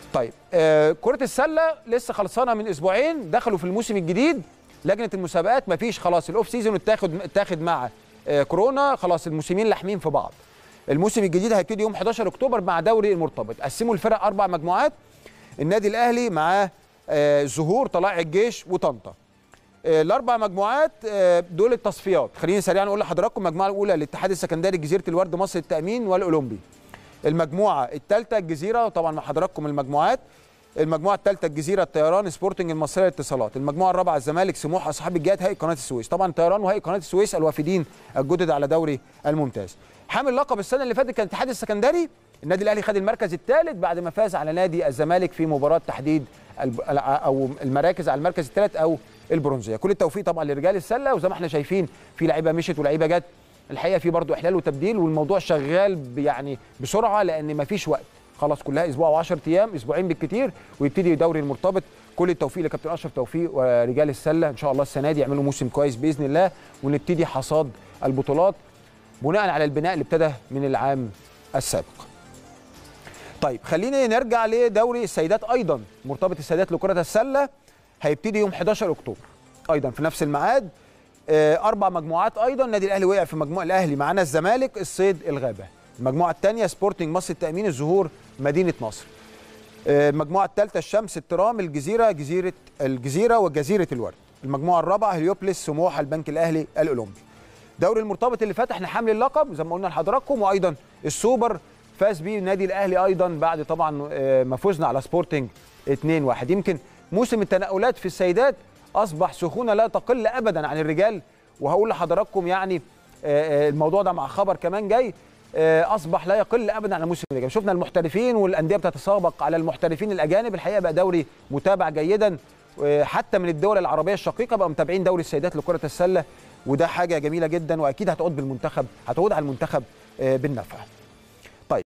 طيب آه كره السله لسه خلصانه من اسبوعين دخلوا في الموسم الجديد لجنه المسابقات مفيش خلاص الاوف سيزون اتاخد اتاخد مع آه كورونا خلاص الموسمين لاحمين في بعض الموسم الجديد هيبتدي يوم 11 اكتوبر مع دوري المرتبط قسموا الفرق اربع مجموعات النادي الاهلي معاه آه الزهور طلائع الجيش وطنطا آه الاربع مجموعات آه دول التصفيات خليني سريعا اقول لحضراتكم المجموعه الاولى الاتحاد السكندري جزيره الورد مصر التامين والاولمبي المجموعه الثالثه الجزيره طبعا مع حضراتكم المجموعات المجموعه الثالثه الجزيره الطيران سبورتنج المصريه للاتصالات المجموعه الرابعه الزمالك سموحه اصحاب الجهات هيئه قناه السويس طبعا طيران وهيئه قناه السويس الوافدين الجدد على دوري الممتاز حامل لقب السنه اللي فاتت كان الاتحاد السكندري النادي الاهلي خد المركز الثالث بعد ما فاز على نادي الزمالك في مباراه تحديد او المراكز على المركز الثالث او البرونزيه كل التوفيق طبعا لرجال السله وزي ما احنا شايفين في لعيبه مشت ولاعيبه جت الحقيقه في برضو احلال وتبديل والموضوع شغال يعني بسرعه لان مفيش وقت خلاص كلها اسبوع و10 ايام اسبوعين بالكتير ويبتدي دوري المرتبط كل التوفيق لكابتن اشرف توفيق ورجال السله ان شاء الله السنه دي يعملوا موسم كويس باذن الله ونبتدي حصاد البطولات بناء على البناء اللي ابتدى من العام السابق. طيب خلينا نرجع لدوري السيدات ايضا مرتبط السيدات لكره السله هيبتدي يوم 11 اكتوبر ايضا في نفس الميعاد اربع مجموعات ايضا النادي الاهلي وقع في مجموعه الاهلي معانا الزمالك الصيد الغابه المجموعه الثانيه سبورتنج مصر التامين الزهور مدينه نصر المجموعه الثالثه الشمس الترام الجزيره جزيره الجزيره وجزيره الورد المجموعه الرابعه هليوبلس سموحه البنك الاهلي الاولمبي دوري المرتبط اللي فتح لحمل اللقب زي ما قلنا لحضراتكم وايضا السوبر فاز بيه النادي الاهلي ايضا بعد طبعا ما فزنا على سبورتنج 2-1 يمكن موسم التنقلات في السيدات اصبح سخونه لا تقل ابدا عن الرجال وهقول لحضراتكم يعني الموضوع ده مع خبر كمان جاي اصبح لا يقل ابدا عن موسم الرجال شفنا المحترفين والانديه بتتسابق على المحترفين الاجانب الحقيقه بقى دوري متابع جيدا حتى من الدول العربيه الشقيقه بقى متابعين دوري السيدات لكره السله وده حاجه جميله جدا واكيد هتعود بالمنتخب هتعود على المنتخب بالنفع